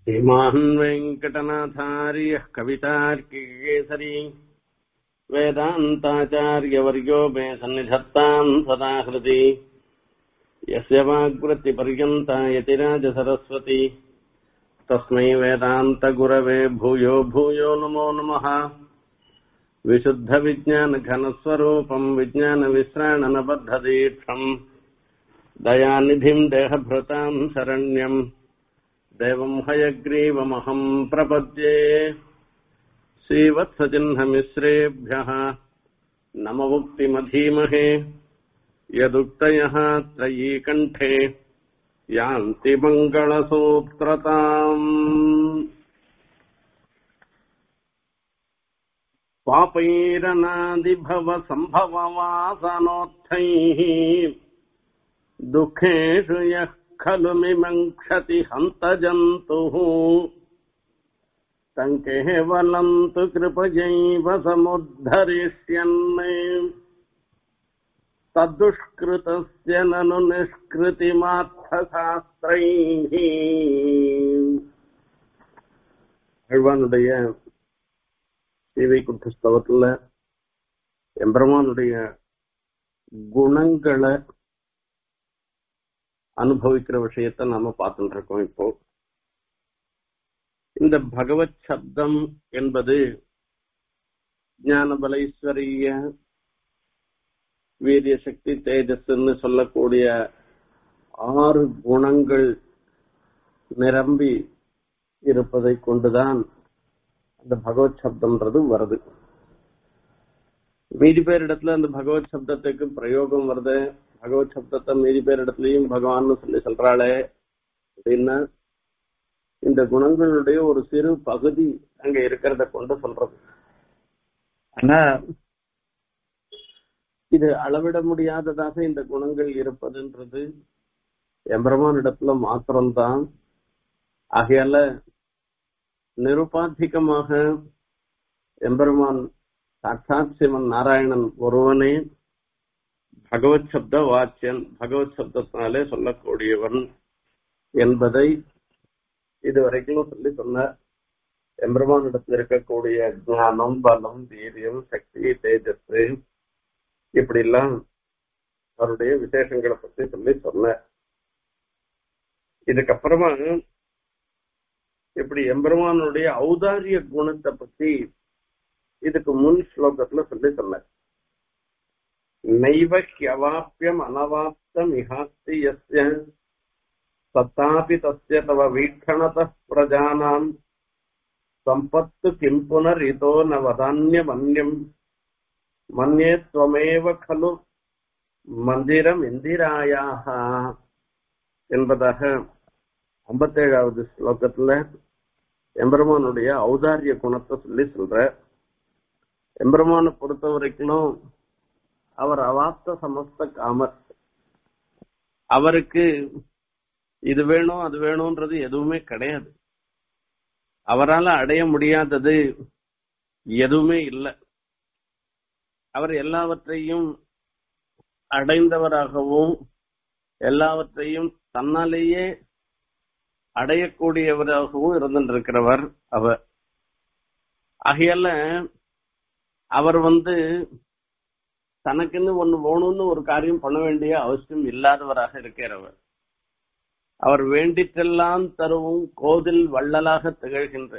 श्रीमान् वेङ्कटनाथार्यः कवितार्किकेसरी वेदान्ताचार्यवर्यो मे सन्निधत्ताम् सदा हृदि यस्य वाग्वृत्तिपर्यन्ता यतिराजसरस्वती तस्मै वेदान्तगुरवे भूयो भूयो नमो नमः विशुद्धविज्ञानघनस्वरूपम् विज्ञानविश्राणनबद्धदीक्षम् दयानिधिम् देहभृताम् शरण्यम् देवम् हयग्रीवमहम् प्रपद्ये श्रीवत्सचिह्नमिश्रेभ्यः नममुक्तिमधीमहे यदुक्तयः त्रयीकण्ठे यान्ति मङ्गलसूत्रताम् पापैरनादिभवसम्भववासनोत्थैः दुःखेषु यः खलु मिमङ्क्षति हन्तजन्तुः तम् केवलम् तु कृपयैव समुद्धरिष्यन् तद्दुष्कृतस्य ननु நிஷ்கிருதிமார்த்தசாஸ்திரைः அழ்வானுடைய சீவை குற்றஸ்தவத்துல எம்பெருமானுடைய குணங்களை அனுபவிக்கிற விஷயத்த நாம பார்த்துட்டு இருக்கோம் இப்போ இந்த பகவத் சப்தம் என்பது ஞானபலைஸ்வரிய வீரிய சக்தி தேஜஸ்ன்னு சொல்லக்கூடிய ஆறு குணங்கள் நிரம்பி இருப்பதை கொண்டுதான் அந்த பகவத் சப்தம்ன்றது வருது மீதி பேர் இடத்துல அந்த பகவத் சப்தத்துக்கு பிரயோகம் வருது பகவத் சப்தத்தை மீதி பேர் இடத்துலயும் பகவான் சொல்லி சொல்றாளே அப்படின்னா இந்த குணங்களுடைய ஒரு சிறு பகுதி அங்க இருக்கிறத கொண்டு சொல்றது ஆனா இது அளவிட முடியாததாக இந்த குணங்கள் இருப்பதுன்றது எம்பெருமான் இடத்துல மாத்திரம்தான் ஆகையால நிருபாதிகமாக எம்பெருமான் சாட்சாத் சிவன் நாராயணன் ஒருவனே பகவத் சப்த வாச்சியன் பகவத் சப்தத்தினாலே சொல்லக்கூடியவன் என்பதை இதுவரைக்கும் சொல்லி சொன்னார் எம்பெருமானிடத்தில் இருக்கக்கூடிய ஞானம் பலம் வீரியம் சக்தி தேஜஸ் இப்படி எல்லாம் அவருடைய விசேஷங்களை பத்தி சொல்லி சொன்னார் இதுக்கப்புறமா இப்படி எம்பெருமானுடைய ஔதாரிய குணத்தை பத்தி இதுக்கு முன் ஸ்லோகத்துல சொல்லி சொன்னார் நைவ ஹியவாப்பியம் அனவாப்தம் இஹாஸ்தி யஸ்ய சத்தாபி தஸ்ய தவ வீக்ஷணத பிரஜானாம் சம்பத்து கிம் புனர் இதோ ந வதான்யமன்யம் மன்யே துவமேவ கலு மந்திரம் இந்திராயாக என்பதாக ஐம்பத்தேழாவது ஸ்லோகத்துல எம்பெருமானுடைய ஔதாரிய குணத்தை சொல்லி சொல்ற எம்பெருமானை பொறுத்த வரைக்கும் அவர் அவாப்த சமஸ்த காமர் அவருக்கு இது வேணும் அது வேணும்ன்றது எதுவுமே கிடையாது அவரால் அடைய முடியாதது எதுவுமே இல்லை அவர் எல்லாவற்றையும் அடைந்தவராகவும் எல்லாவற்றையும் தன்னாலேயே அடையக்கூடியவராகவும் இருந்திருக்கிறவர் அவர் ஆகையால அவர் வந்து தனக்குன்னு ஒண்ணு வேணும்னு ஒரு காரியம் பண்ண வேண்டிய அவசியம் இல்லாதவராக இருக்கிறவர் அவர் வேண்டிற்றெல்லாம் தருவும் கோதில் வள்ளலாக திகழ்கின்ற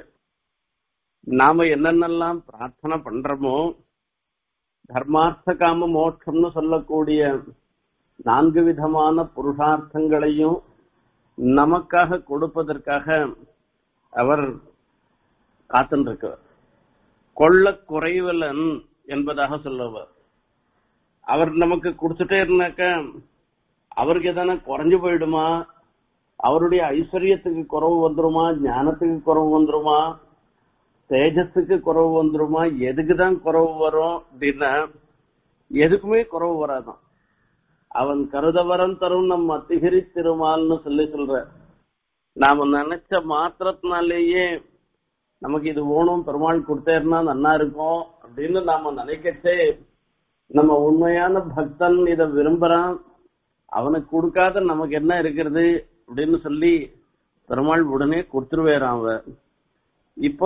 நாம என்னென்னலாம் பிரார்த்தனை பண்றோமோ தர்மார்த்த காம மோட்சம்னு சொல்லக்கூடிய நான்கு விதமான புருஷார்த்தங்களையும் நமக்காக கொடுப்பதற்காக அவர் காத்துருக்கிறார் கொள்ள குறைவலன் என்பதாக சொல்லுவார் அவர் நமக்கு கொடுத்துட்டே இருந்தாக்க அவருக்கு எதனா குறைஞ்சு போயிடுமா அவருடைய ஐஸ்வர்யத்துக்கு குறவு வந்துருமா ஞானத்துக்கு குறவு வந்துருமா தேஜஸுக்கு குறவு வந்துருமா எதுக்குதான் குறவு வரும் அப்படின்னா எதுக்குமே குறவு வராதான் அவன் கருதவரம் தரும் நம் அத்திகிரி திருமால்னு சொல்லி சொல்ற நாம நினைச்ச மாத்திரத்தினாலேயே நமக்கு இது வேணும் பெருமாள் கொடுத்தேன்னா நன்னா இருக்கும் அப்படின்னு நாம நினைக்கச்சே நம்ம உண்மையான பக்தன் இத விரும்புறான் அவனுக்கு கொடுக்காத நமக்கு என்ன இருக்கிறது அப்படின்னு சொல்லி பெருமாள் உடனே கொடுத்துருவேறான் அவ இப்போ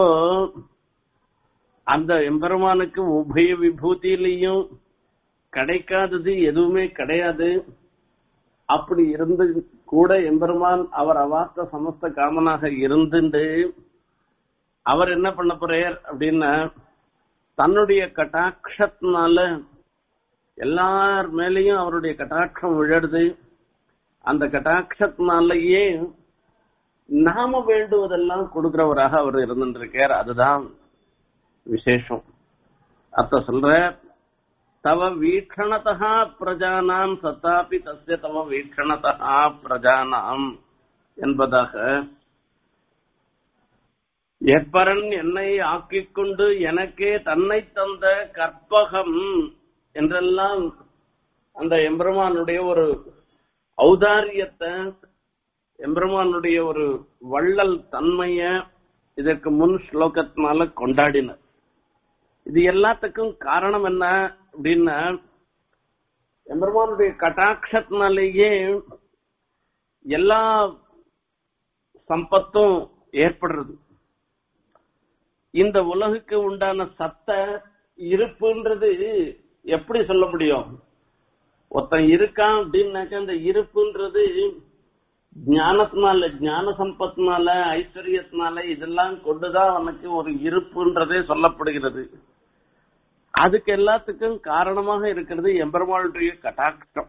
அந்த எம்பெருமானுக்கு உபய விபூதியிலையும் கிடைக்காதது எதுவுமே கிடையாது அப்படி இருந்து கூட எம்பெருமான் அவர் அவார்த்த சமஸ்த காமனாக இருந்துட்டு அவர் என்ன பண்ண போறார் அப்படின்னா தன்னுடைய கட்டாட்சத்தினால எல்லார் மேலேயும் அவருடைய கட்டாட்சம் விழருது அந்த கட்டாட்சத்தினாலேயே நாம வேண்டுவதெல்லாம் கொடுக்கிறவராக அவர் இருந்துருக்கார் அதுதான் விசேஷம் அத்த சொல்ற தவ வீக்ஷணதா பிரஜானாம் சத்தாபி தஸ்ய தவ வீக்ஷணதா பிரஜானாம் என்பதாக எப்பரன் என்னை ஆக்கிக் கொண்டு எனக்கே தன்னை தந்த கற்பகம் என்றெல்லாம் அந்த எம்பெருமானுடைய ஒரு ஔதாரியத்தை எம்பெருமானுடைய ஒரு வள்ளல் தன்மைய இதற்கு முன் ஸ்லோகத்தினால கொண்டாடினர் இது எல்லாத்துக்கும் காரணம் என்ன அப்படின்னா எம்பெருமானுடைய கட்டாட்சத்தினாலேயே எல்லா சம்பத்தும் ஏற்படுறது இந்த உலகுக்கு உண்டான சத்த இருப்புன்றது எப்படி சொல்ல முடியும் ஒருத்தன் இருக்கான் அப்படின்னாக்க அந்த இருப்புன்றது ஞானத்தினால ஞான சம்பத்தினால ஐஸ்வர்யத்தினால இதெல்லாம் கொண்டுதான் அவனுக்கு ஒரு இருப்புன்றதே சொல்லப்படுகிறது அதுக்கு எல்லாத்துக்கும் காரணமாக இருக்கிறது எம்பெருமாளுடைய கட்டாட்சம்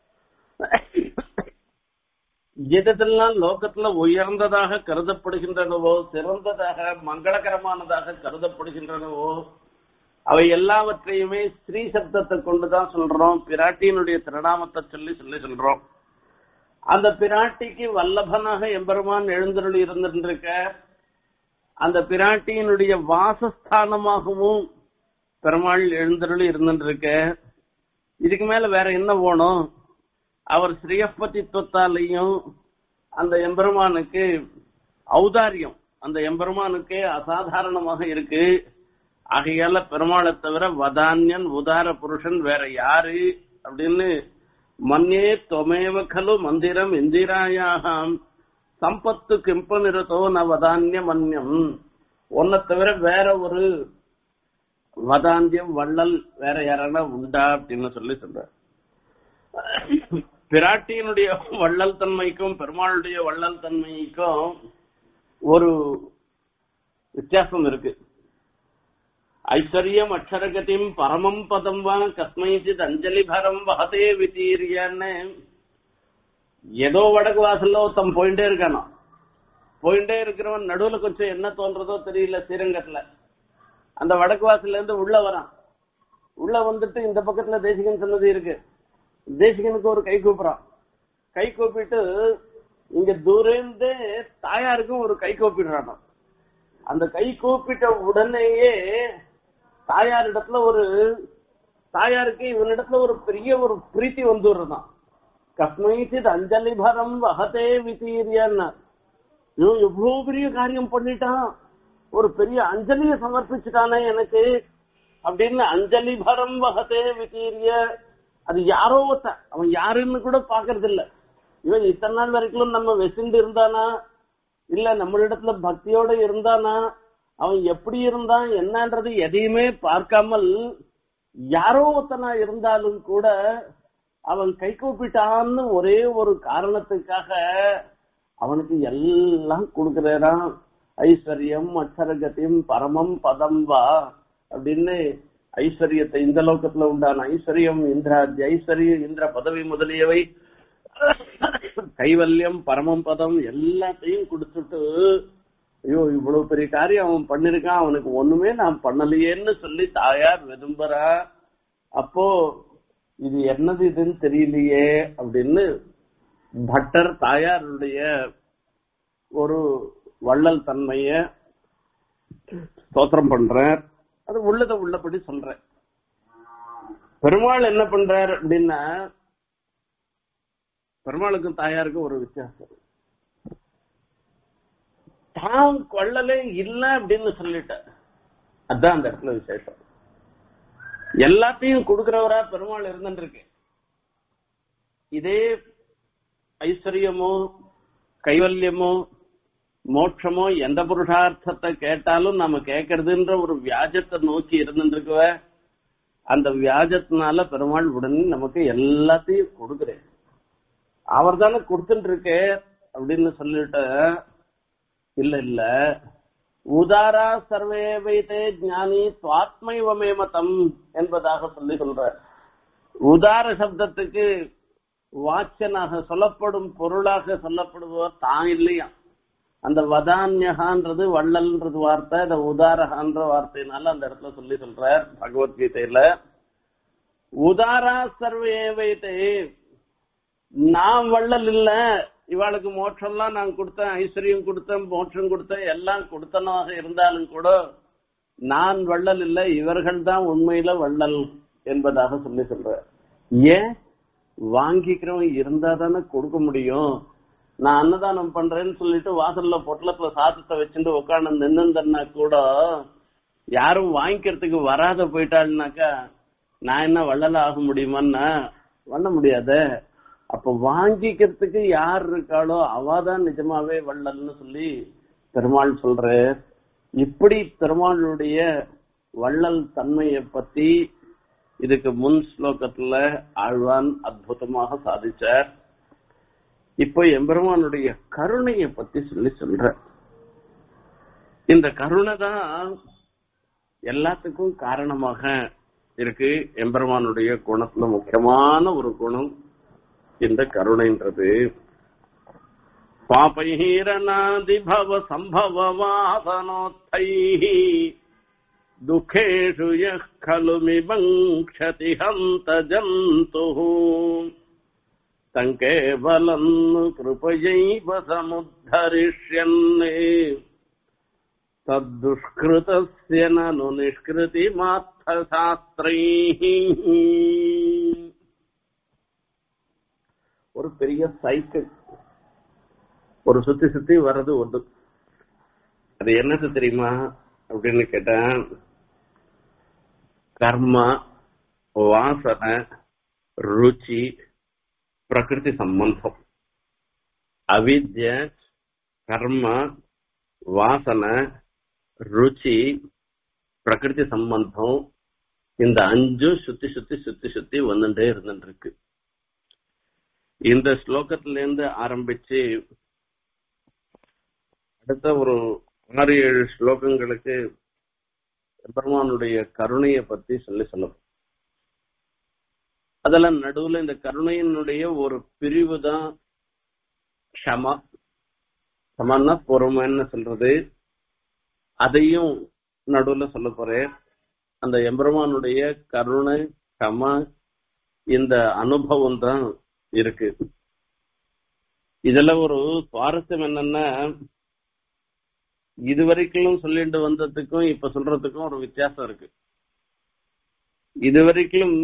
எதெல்லாம் லோகத்துல உயர்ந்ததாக கருதப்படுகின்றனவோ சிறந்ததாக மங்களகரமானதாக கருதப்படுகின்றனவோ அவை எல்லாவற்றையுமே ஸ்ரீ சப்தத்தை கொண்டுதான் சொல்றோம் பிராட்டியினுடைய திருநாமத்தை சொல்லி சொல்லி சொல்றோம் அந்த பிராட்டிக்கு வல்லபனாக எம்பெருமான் எழுந்தருள் இருந்திருக்க அந்த பிராட்டியினுடைய வாசஸ்தானமாகவும் பெருமாள் எழுந்தருள் இருந்திருக்க இதுக்கு மேல வேற என்ன போனோம் அவர் ஸ்ரீயப்பதித்துவத்தாலையும் அந்த எம்பெருமானுக்கு ஔதாரியம் அந்த எம்பெருமானுக்கே அசாதாரணமாக இருக்கு ஆகையால பெருமாளை தவிர வதான்யன் உதார புருஷன் வேற யாரு அப்படின்னு மன்னே தொமேவ கலு மந்திரம் இந்திராயாகாம் சம்பத்து கிம்ப நிறுத்தோ ந வதான்ய மன்யம் உன்னை தவிர வேற ஒரு வதாந்தியம் வள்ளல் வேற யாரானா உண்டா அப்படின்னு சொல்லி சொல்ற பிராட்டியினுடைய வள்ளல் தன்மைக்கும் பெருமாளுடைய வள்ளல் தன்மைக்கும் ஒரு வித்தியாசம் இருக்கு ஐஸ்வர்யம் அக்ஷரகதிம் பரமம் பதம் வா கஸ்மைச்சித் அஞ்சலி பரம் வகதே வித்தீரியன்னு ஏதோ வடக்கு வாசல்ல ஒருத்தன் போயிட்டே இருக்கானோ போயிட்டே இருக்கிறவன் நடுவுல கொஞ்சம் என்ன தோன்றதோ தெரியல ஸ்ரீரங்கத்துல அந்த வடக்கு வாசல்ல இருந்து உள்ள வரான் உள்ள வந்துட்டு இந்த பக்கத்துல தேசிகன் சொன்னது இருக்கு தேசிகனுக்கு ஒரு கை கூப்புறான் கை கூப்பிட்டு இங்க தூரந்தே தாயாருக்கும் ஒரு கை கூப்பிடுறான் அந்த கை கூப்பிட்ட உடனேயே தாயார் இடத்துல ஒரு தாயாருக்கு இவனிடத்துல ஒரு பெரிய ஒரு பிரீத்தி வந்துடுறதான் கஸ்மைச்சித் அஞ்சலி பரம் வகதே விதீரியன்னா ஐயோ எவ்வளவு பெரிய காரியம் பண்ணிட்டான் ஒரு பெரிய அஞ்சலிய சமர்ப்பிச்சுட்டானே எனக்கு அப்படின்னு அஞ்சலி பரம் வகதே விதீரிய அது யாரோ ஒருத்த அவன் யாருன்னு கூட பாக்குறது இல்ல இவன் இத்தனை நாள் வரைக்கும் நம்ம வெசிந்து இருந்தானா இல்ல நம்மளிடத்துல பக்தியோட இருந்தானா அவன் எப்படி இருந்தான் என்னன்றது எதையுமே பார்க்காமல் யாரோ ஒருத்தனா இருந்தாலும் கூட அவன் கை கூப்பிட்டான்னு ஒரே ஒரு காரணத்துக்காக அவனுக்கு எல்லாம் கொடுக்கிறான் ஐஸ்வர்யம் அக்ஷரகத்தியம் பரமம் பதம் வா அப்படின்னு ஐஸ்வர்யத்தை இந்த லோகத்துல உண்டான ஐஸ்வர்யம் இந்திராஜ் ஐஸ்வர்யம் இந்திர பதவி முதலியவை கைவல்யம் பரமம் பதம் எல்லாத்தையும் கொடுத்துட்டு ஐயோ இவ்வளவு பெரிய காரியம் அவன் பண்ணிருக்கான் அவனுக்கு ஒண்ணுமே நான் பண்ணலையேன்னு சொல்லி தாயார் விரும்புறா அப்போ இது என்னது இதுன்னு தெரியலையே அப்படின்னு பட்டர் தாயாருடைய ஒரு வள்ளல் தன்மைய ஸ்தோத்திரம் பண்றார் அது உள்ளத உள்ளபடி சொல்றேன் பெருமாள் என்ன பண்றார் அப்படின்னா பெருமாளுக்கும் தாயாருக்கும் ஒரு வித்தியாசம் தான் கொள்ளலே இல்ல அப்படின்னு சொல்லிட்டார் அதான் அந்த இடத்துல விசேஷம் எல்லாத்தையும் கொடுக்கிறவரா பெருமாள் இருந்துருக்கு இதே ஐஸ்வர்யமோ கைவல்யமோ மோட்சமோ எந்த புருஷார்த்தத்தை கேட்டாலும் நம்ம கேட்கறதுன்ற ஒரு வியாஜத்தை நோக்கி இருந்துருக்குவ அந்த வியாஜத்தினால பெருமாள் உடனே நமக்கு எல்லாத்தையும் கொடுக்குறேன் அவர் தானே கொடுத்துட்டு இருக்கே அப்படின்னு சொல்லிட்டு இல்ல இல்ல உதாரா சர்வே வைத்தே ஞானி சுவாத்மைவமே மதம் என்பதாக சொல்லி சொல்ற உதார சப்தத்துக்கு வாச்சனாக சொல்லப்படும் பொருளாக சொல்லப்படுபவர் தான் இல்லையா அந்த வதான்யகான்றது வள்ளல்ன்றது வார்த்தை இந்த உதாரகான்ற வார்த்தையினால அந்த இடத்துல சொல்லி சொல்றார் பகவத்கீதையில உதாரா சர்வே வைத்தே நான் வள்ளல் இல்ல இவாளுக்கு மோட்சம்லாம் நான் கொடுத்தேன் ஐஸ்வர்யம் கொடுத்தேன் மோட்சம் கொடுத்தேன் எல்லாம் கொடுத்தனாக இருந்தாலும் கூட நான் வள்ளல் இல்ல இவர்கள் தான் உண்மையில வள்ளல் என்பதாக சொல்லி சொல்ற ஏன் வாங்கிக்கிறவன் இருந்தா தானே கொடுக்க முடியும் நான் அன்னதானம் பண்றேன்னு சொல்லிட்டு வாசல்ல பொட்டலத்துல சாதத்தை வச்சுட்டு உட்காந்து நின்னுந்தன்னா கூட யாரும் வாங்கிக்கிறதுக்கு வராத போயிட்டாள்னாக்கா நான் என்ன வள்ளல ஆக முடியுமான்னா பண்ண முடியாத அப்ப வாங்கிக்கிறதுக்கு யார் இருக்காளோ அவாதான் நிஜமாவே வள்ளல்னு சொல்லி பெருமாள் சொல்ற இப்படி பெருமாளுடைய வள்ளல் தன்மையை பத்தி இதுக்கு முன் ஸ்லோகத்துல ஆழ்வான் அற்புதமாக சாதிச்சார் இப்போ எம்பெருமானுடைய கருணையை பத்தி சொல்லி சொல்ற இந்த கருணை தான் எல்லாத்துக்கும் காரணமாக இருக்கு எம்பெருமானுடைய குணத்துல முக்கியமான ஒரு குணம் இந்த கருணைன்றது பாபைரநாதிபவ சம்பவ வாசனோத்தை துக்கேஷு யः खलु मिबङ्क्षति हन्त जन्तुः तम् केवलम् कृपयैव समुद्धरिष्यन् तद्दुष्कृतस्य ननु निष्कृतिमार्थशास्त्रैः ஒரு பெரிய சைக்கிள் ஒரு சுத்தி சுத்தி வர்றது ஒன்று அது என்னது தெரியுமா அப்படின்னு கேட்டேன் கர்மா வாசனை ருச்சி பிரகிருதி சம்பந்தம் அவித்ய கர்ம வாசனை ருச்சி பிரகிருதி சம்பந்தம் இந்த அஞ்சும் சுத்தி சுத்தி சுத்தி சுத்தி வந்துட்டே இருந்துட்டு இருக்கு இந்த ஸ்லோகத்துல இருந்து ஆரம்பிச்சு அடுத்த ஒரு ஆறு ஏழு ஸ்லோகங்களுக்கு பெருமானுடைய கருணையை பத்தி சொல்லி சொல்லணும் அதெல்லாம் நடுவுல இந்த கருணையினுடைய ஒரு பிரிவு தான் ஷமா சமன்னா பொறுமைன்னு சொல்றது அதையும் நடுவுல சொல்ல போறேன் அந்த எம்பெருமானுடைய கருணை ஷமா இந்த அனுபவம் தான் இருக்கு இதுல ஒரு சுவாரஸ்யம் என்னன்னா இதுவரைக்கும் சொல்லிட்டு வந்ததுக்கும் இப்ப சொல்றதுக்கும் ஒரு வித்தியாசம் இருக்கு இதுவரைக்கும்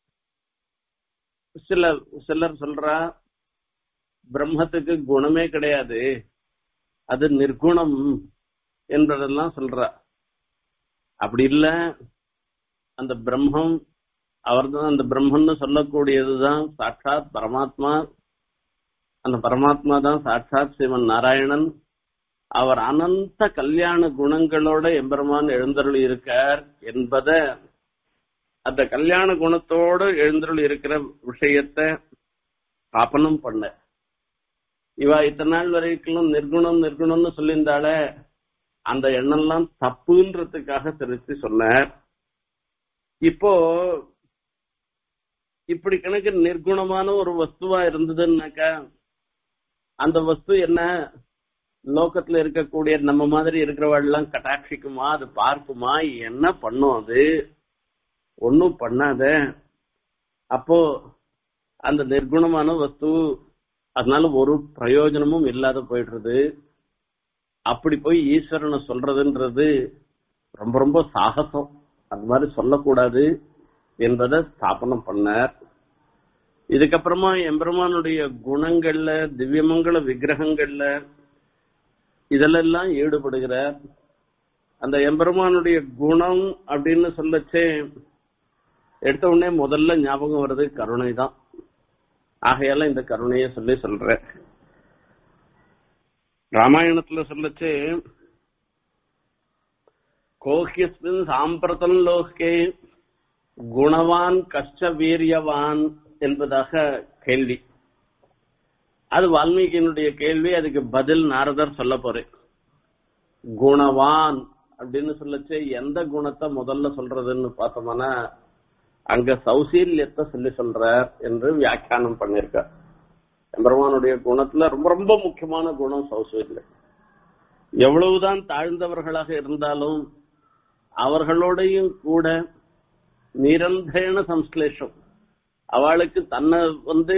சில சிலர் சொல்றா பிரம்மத்துக்கு குணமே கிடையாது அது நிர்குணம் என்பதெல்லாம் சொல்றா அப்படி இல்ல அந்த பிரம்மம் அவர்தான் அந்த பிரம்மன்னு சொல்லக்கூடியதுதான் சாட்சாத் பரமாத்மா அந்த பரமாத்மா தான் சாட்சாத் சிவன் நாராயணன் அவர் அனந்த கல்யாண குணங்களோட எம்பெருமான் எழுந்தருள் இருக்கார் என்பத அந்த கல்யாண குணத்தோடு எழுந்தருள் இருக்கிற விஷயத்த ஸ்தாபனம் பண்ண இவ இத்தனை நாள் வரைக்கும் நிர்குணம் நிர்குணம்னு சொல்லியிருந்தாலே அந்த எண்ணம்லாம் தப்புன்றதுக்காக திருத்தி சொன்னார் இப்போ இப்படி கணக்கு நிர்குணமான ஒரு வஸ்துவா இருந்ததுன்னாக்கா அந்த வஸ்து என்ன லோகத்துல இருக்கக்கூடிய நம்ம மாதிரி இருக்கிறவாள்லாம் கட்டாட்சிக்குமா அது பார்க்குமா என்ன பண்ணும் அது ஒன்னும் பண்ணாத அப்போ அந்த நிர்குணமான வஸ்து அதனால ஒரு பிரயோஜனமும் இல்லாத போயிடுறது அப்படி போய் ஈஸ்வரனை சொல்றதுன்றது ரொம்ப ரொம்ப சாகசம் அது மாதிரி சொல்லக்கூடாது என்பதை ஸ்தாபனம் பண்ணார் இதுக்கப்புறமா எம்பெருமானுடைய குணங்கள்ல திவ்யமங்கல விக்கிரகங்கள்ல இதெல்லாம் ஈடுபடுகிறார் அந்த எம்பெருமானுடைய குணம் அப்படின்னு சொல்லச்சே எடுத்த உடனே முதல்ல ஞாபகம் வருது கருணை தான் ஆகையால இந்த கருணைய சொல்லி சொல்ற ராமாயணத்துல சொல்லச்சு கோஹியஸ்மின் சாம்பிரதம் லோகே குணவான் கஷ்ட வீரியவான் என்பதாக கேள்வி அது வால்மீகியினுடைய கேள்வி அதுக்கு பதில் நாரதர் சொல்ல போறேன் குணவான் அப்படின்னு சொல்லச்சு எந்த குணத்தை முதல்ல சொல்றதுன்னு பார்த்தோம்னா அங்க சௌசீல்யத்தை சொல்லி சொல்றார் என்று வியாக்கியானம் பண்ணிருக்கார் எம்பெருமானுடைய குணத்துல ரொம்ப ரொம்ப முக்கியமான குணம் சௌசீல்யம் எவ்வளவுதான் தாழ்ந்தவர்களாக இருந்தாலும் அவர்களோடையும் கூட நிரந்தர சம்ஸ்லேஷம் அவளுக்கு தன்னை வந்து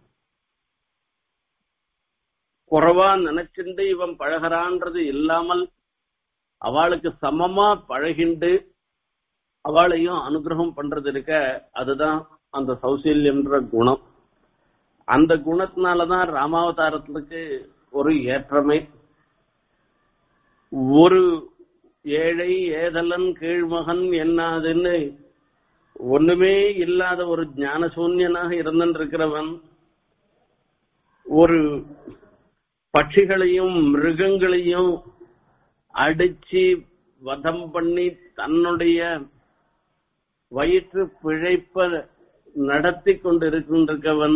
குறைவா நினைச்சிருந்து இவன் பழகிறான்றது இல்லாமல் அவளுக்கு சமமா பழகிண்டு அவளையும் அனுகிரகம் பண்றது இருக்க அதுதான் அந்த சௌசீல்யம்ன்ற குணம் அந்த குணத்தினாலதான் ராமாவதாரத்துக்கு ஒரு ஏற்றமே ஒரு ஏழை ஏதலன் கீழ்மகன் என்னாதுன்னு ஒண்ணுமே இல்லாத ஒரு ஞான சூன்யனாக இருந்திருக்கிறவன் ஒரு பட்சிகளையும் மிருகங்களையும் அடிச்சு வதம் பண்ணி தன்னுடைய வயிற்று பிழைப்ப நடத்தி கொண்டிருக்கின்றவன்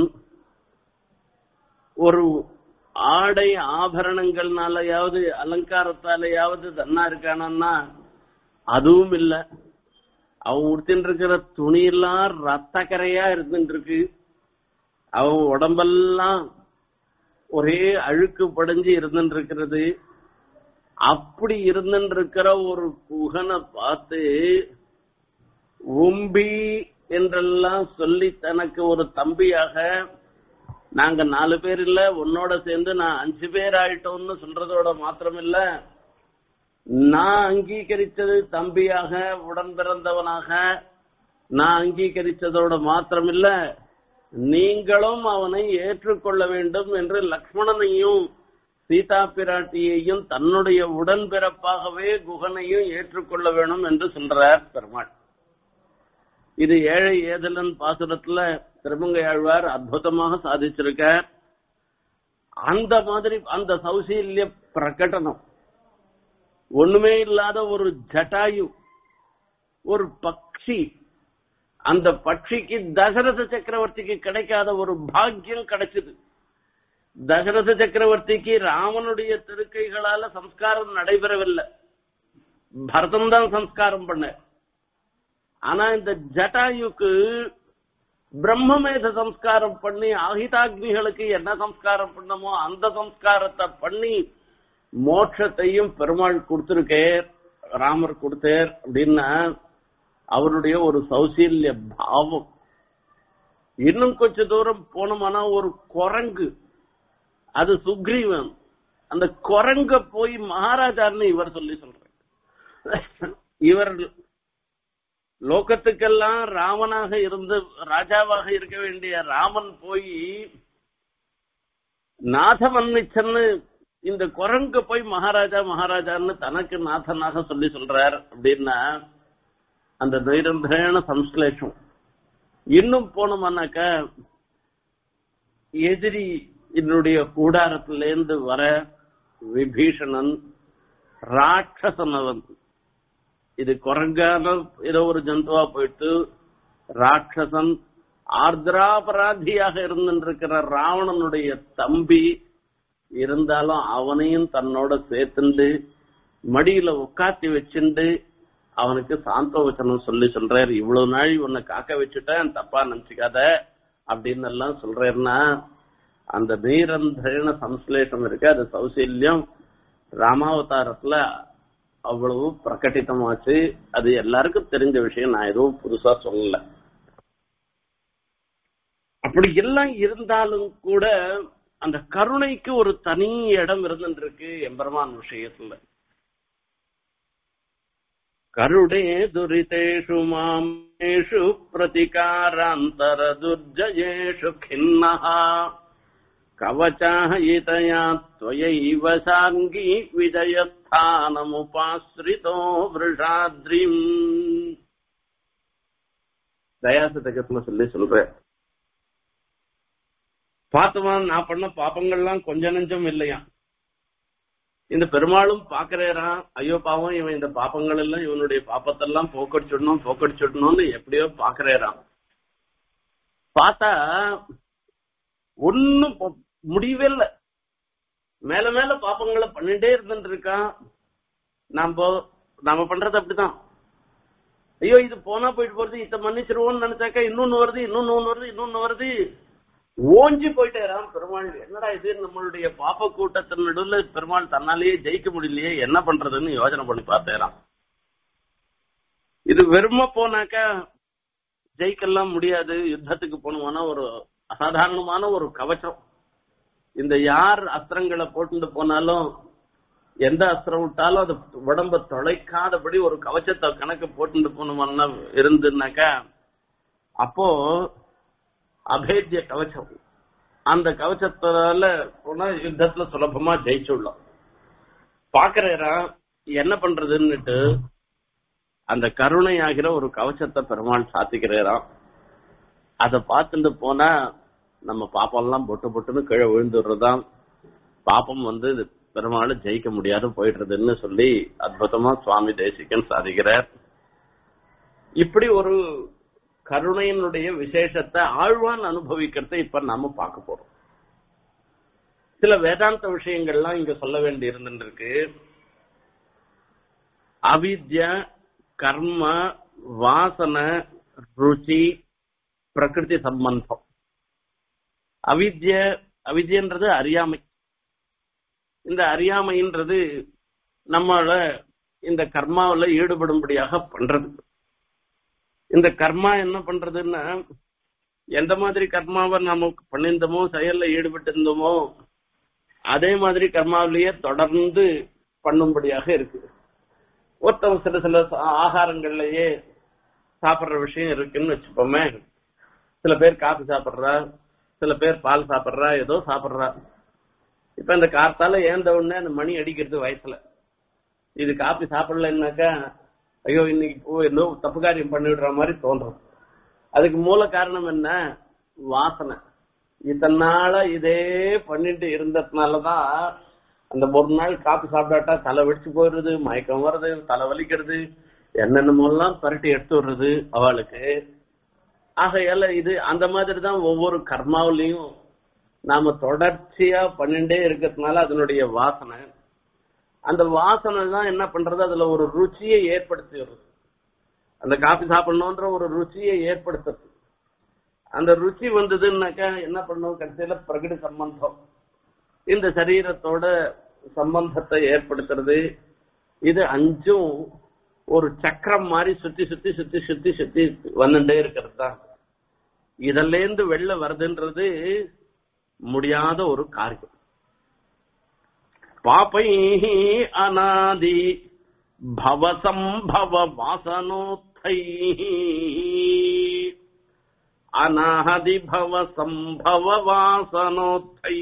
ஒரு ஆடை ஆபரணங்கள்னாலயாவது அலங்காரத்தாலேயாவது தன்னா இருக்கானா அதுவும் இல்ல அவன் உடுத்தின்னு இருக்கிற துணியெல்லாம் ரத்த கரையா இருந்துட்டு இருக்கு அவன் உடம்பெல்லாம் ஒரே அழுக்கு படைஞ்சு இருந்துட்டு இருக்கிறது அப்படி இருந்துட்டு இருக்கிற ஒரு குகனை பார்த்து உம்பி என்றெல்லாம் சொல்லி தனக்கு ஒரு தம்பியாக நாங்க நாலு பேர் இல்ல உன்னோட சேர்ந்து நான் அஞ்சு பேர் ஆயிட்டோம்னு சொல்றதோட மாத்திரம் இல்ல நான் அங்கீகரித்தது தம்பியாக உடன் பிறந்தவனாக நான் அங்கீகரித்ததோட மாத்திரம் இல்ல நீங்களும் அவனை ஏற்றுக்கொள்ள வேண்டும் என்று லக்ஷ்மணனையும் சீதா பிராட்டியையும் தன்னுடைய உடன்பிறப்பாகவே குகனையும் ஏற்றுக்கொள்ள வேணும் என்று சொல்றார் பெருமாள் இது ஏழை ஏதலன் பாசுரத்துல திருமங்கையாழ்வார் அற்புதமாக சாதிச்சிருக்கார் அந்த மாதிரி அந்த சௌசீல்ய பிரகடனம் ஒண்ணுமே இல்லாத ஒரு ஜட்டாயு ஒரு பக்ஷி அந்த பட்சிக்கு தசரத சக்கரவர்த்திக்கு கிடைக்காத ஒரு பாக்கியம் கிடைச்சது தசரத சக்கரவர்த்திக்கு ராமனுடைய திருக்கைகளால சம்ஸ்காரம் நடைபெறவில்லை பரதம் தான் சம்ஸ்காரம் பண்ண ஆனா இந்த ஜட்டாயுக்கு பிரம்மமேத சம்ஸ்காரம் பண்ணி ஆகிதாக்னிகளுக்கு என்ன சம்ஸ்காரம் பண்ணமோ அந்த சம்ஸ்காரத்தை பண்ணி மோட்சத்தையும் பெருமாள் கொடுத்திருக்கேர் ராமர் கொடுத்தேர் அப்படின்னா அவருடைய ஒரு சௌசீல்ய பாவம் இன்னும் கொஞ்ச தூரம் போனோம்னா ஒரு குரங்கு அது சுக்ரீவன் அந்த குரங்க போய் மகாராஜான்னு இவர் சொல்லி சொல்ற இவர் லோகத்துக்கெல்லாம் ராமனாக இருந்து ராஜாவாக இருக்க வேண்டிய ராமன் போய் நாதமன்னிச்சன்னு இந்த குரங்கு போய் மகாராஜா மகாராஜான்னு தனக்கு நாதனாக சொல்லி சொல்றார் அப்படின்னா அந்த நிரந்தரான சம்ஸ்லேஷம் இன்னும் போனோம்னாக்க எதிரி என்னுடைய கூடாரத்திலேருந்து வர விபீஷணன் ராட்சசன் அவன் இது குரங்கான ஏதோ ஒரு ஜந்துவா போயிட்டு ராட்சசன் ஆர்திராபராதியாக இருந்திருக்கிற ராவணனுடைய தம்பி இருந்தாலும் அவனையும் தன்னோட சேர்த்துண்டு மடியில உட்காத்தி வச்சுண்டு அவனுக்கு சாந்தவச்சனம் சொல்லி சொல்றாரு இவ்வளவு நாள் உன்னை காக்க வச்சுட்டேன் தப்பா நினைச்சுக்காத அப்படின்னு எல்லாம் சொல்றேன்னா அந்த நீரந்தன சம்ஸ்லேஷம் இருக்கு அது சௌசல்யம் ராமாவதாரத்துல அவ்வளவு பிரகட்டிதமாச்சு அது எல்லாருக்கும் தெரிஞ்ச விஷயம் நான் எதுவும் புதுசா சொல்லல அப்படி எல்லாம் இருந்தாலும் கூட அந்த கருணைக்கு ஒரு தனி இடம் இருந்துருக்கு எம்பெருமான் விஷயத்துல கருடே துரிதேஷு மாமேஷு பிரதிகாராந்தர துர்ஜயேஷு கிண்ணஹா கவச்சாயிதயா त्वयैव சாங்கி விஜயஸ்தானமுபாஸ்ரிதோ விருஷாத்ரிம் தயாசதகத்துல சொல்லி சொல்றேன் பார்த்தவன் நான் பண்ண பாப்பங்கள்லாம் கொஞ்ச நெஞ்சம் இல்லையா இந்த பெருமாளும் பாக்குறாராம் ஐயோ பாவம் இவன் இந்த பாப்பங்கள் எல்லாம் இவனுடைய பாப்பத்தெல்லாம் போக்கடிச்சுடணும் போக்கடிச்சுடணும்னு எப்படியோ பாக்குறாராம் பார்த்தா ஒன்னும் பொ- முடியவே இல்லை மேல மேல பாப்பங்களை பண்ணிட்டே இருந்துட்டு இருக்கான் நாம நாம பண்றது அப்படிதான் ஐயோ இது போனா போயிட்டு போறது இத மன்னிச்சிருவோம்னு நினைச்சாக்கா இன்னொன்னு வருது இன்னொன்னு ஒண்ணு வருது இன்னொன்னு வருது ஓஞ்சி போயிட்டேராம் பெருமாள் என்னடா இது நம்மளுடைய பாப்ப கூட்டத்தின் நடுவுல பெருமாள் தன்னாலேயே ஜெயிக்க முடியலையே என்ன பண்றதுன்னு யோசனை பண்ணி பார்த்தேராம் இது வெறும போனாக்கா ஜெயிக்கலாம் முடியாது யுத்தத்துக்கு போனோம்னா ஒரு அசாதாரணமான ஒரு கவச்சம் இந்த யார் அஸ்திரங்களை போட்டுட்டு போனாலும் எந்த அஸ்திரம் விட்டாலும் அது உடம்ப தொலைக்காதபடி ஒரு கவச்சத்தை கணக்கு போட்டுட்டு போனோம்னா இருந்துனாக்கா அப்போ அபேத்திய கவச்சம் அந்த கவச்சத்தால போனா யுத்தத்துல சுலபமா ஜெயிச்சுடலாம் பாக்குறா என்ன பண்றதுன்னுட்டு அந்த கருணை ஆகிற ஒரு கவச்சத்தை பெருமாள் சாத்திக்கிறாராம் அத பார்த்துட்டு போனா நம்ம பாப்பம்லாம் பொட்டு பொட்டுன்னு கீழே விழுந்துடுறதாம் பாப்பம் வந்து இது பெருமாள் ஜெயிக்க முடியாது போயிடுறதுன்னு சொல்லி அற்புதமா சுவாமி தேசிகன் சாதிக்கிறார் இப்படி ஒரு கருணையினுடைய விசேஷத்தை ஆழ்வான் அனுபவிக்கிறதை இப்ப நாம பார்க்க போறோம் சில வேதாந்த விஷயங்கள்லாம் இங்க சொல்ல வேண்டி இருந்துருக்கு அவித்ய கர்ம வாசன ருச்சி பிரகிருதி சம்பந்தம் அவித்ய அவித்யன்றது அறியாமை இந்த அறியாமைன்றது நம்மள இந்த கர்மாவுல ஈடுபடும்படியாக பண்றது இந்த கர்மா என்ன பண்றதுன்னா எந்த மாதிரி கர்மாவை நாம பண்ணியிருந்தோமோ செயல்ல ஈடுபட்டு இருந்தோமோ அதே மாதிரி கர்மாவிலேயே தொடர்ந்து பண்ணும்படியாக இருக்கு ஒருத்தவங்க சில சில ஆகாரங்கள்லயே சாப்பிடுற விஷயம் இருக்குன்னு வச்சுப்போமே சில பேர் காபி சாப்பிடுறா சில பேர் பால் சாப்பிடுறா ஏதோ சாப்பிடுறா இப்ப இந்த காத்தால ஏந்த உடனே அந்த மணி அடிக்கிறது வயசுல இது காப்பி சாப்பிடலன்னாக்கா ஐயோ இன்னைக்கு போ ஏதோ தப்பு காரியம் பண்ணிடுற மாதிரி தோன்றும் அதுக்கு மூல காரணம் என்ன வாசனை இத்தனை நாளா இதே பண்ணிட்டு இருந்ததுனாலதான் அந்த ஒரு நாள் காப்பி சாப்பிடாட்டா தலை வெடிச்சு போயிடுறது மயக்கம் வருது தலை வலிக்கிறது என்னென்னமோலாம் பரட்டி எடுத்து விடுறது அவளுக்கு ஆகையால இது அந்த மாதிரி தான் ஒவ்வொரு கர்மாவிலையும் நாம தொடர்ச்சியா பண்ணிட்டே இருக்கிறதுனால அதனுடைய வாசனை அந்த வாசனை தான் என்ன பண்றது அதுல ஒரு ருச்சியை ஏற்படுத்தி வருது அந்த காபி சாப்பிடணுன்ற ஒரு ருச்சியை ஏற்படுத்துறது அந்த ருச்சி வந்ததுன்னாக்கா என்ன பண்ணும் கடைசியில பிரகடி சம்பந்தம் இந்த சரீரத்தோட சம்பந்தத்தை ஏற்படுத்துறது இது அஞ்சும் ஒரு சக்கரம் மாதிரி சுத்தி சுத்தி சுத்தி சுத்தி சுத்தி வந்துட்டே இருக்கிறது தான் இதுல இருந்து வெளில வருதுன்றது முடியாத ஒரு காரியம் பாப்பை அநாதி பவசம்பவ வாசனோத்தை அநாதி பவ சம்பவ வாசனோத்தை